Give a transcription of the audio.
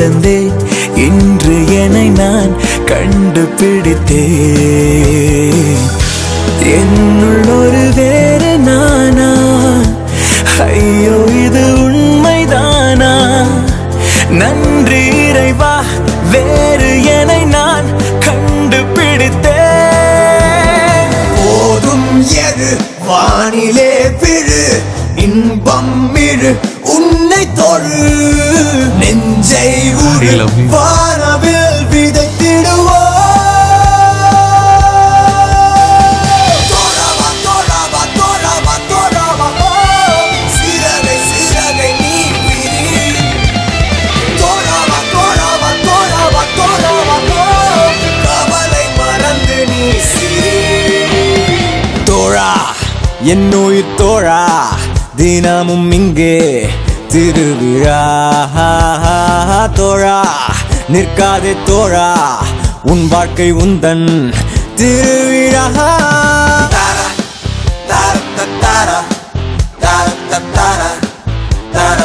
கிடந்தேன் இன்று என்னை நான் கண்டுபிடித்தேன் என்னுள் ஒரு வேறு நானா ஐயோ இது உண்மைதானா நன்றி இறைவா வேறு என்னை நான் கண்டுபிடித்தேன் போதும் எது வானிலே விழு இன்பம் மிழு உன்னை தொழு நெஞ்சை உரு I love you. வானவில் விதைத்திடுவோ தோழவா, தோழவா, தோழவா, தோழவா, ஓ. சிறகை, சிறகை நீ விரி. தோழவா, தோழவா, தோழவா, தோழவா, ஓ. கவலை மறந்து நீ சிரி தோழா என் உயிர் தோழா தினமும் இங்கே திருவிழா தோழா நிற்காதே தோழா உன் வாழ்க்கை உந்தன் திருவிழா Tara, tara, tara, tara, tara, tara, tara,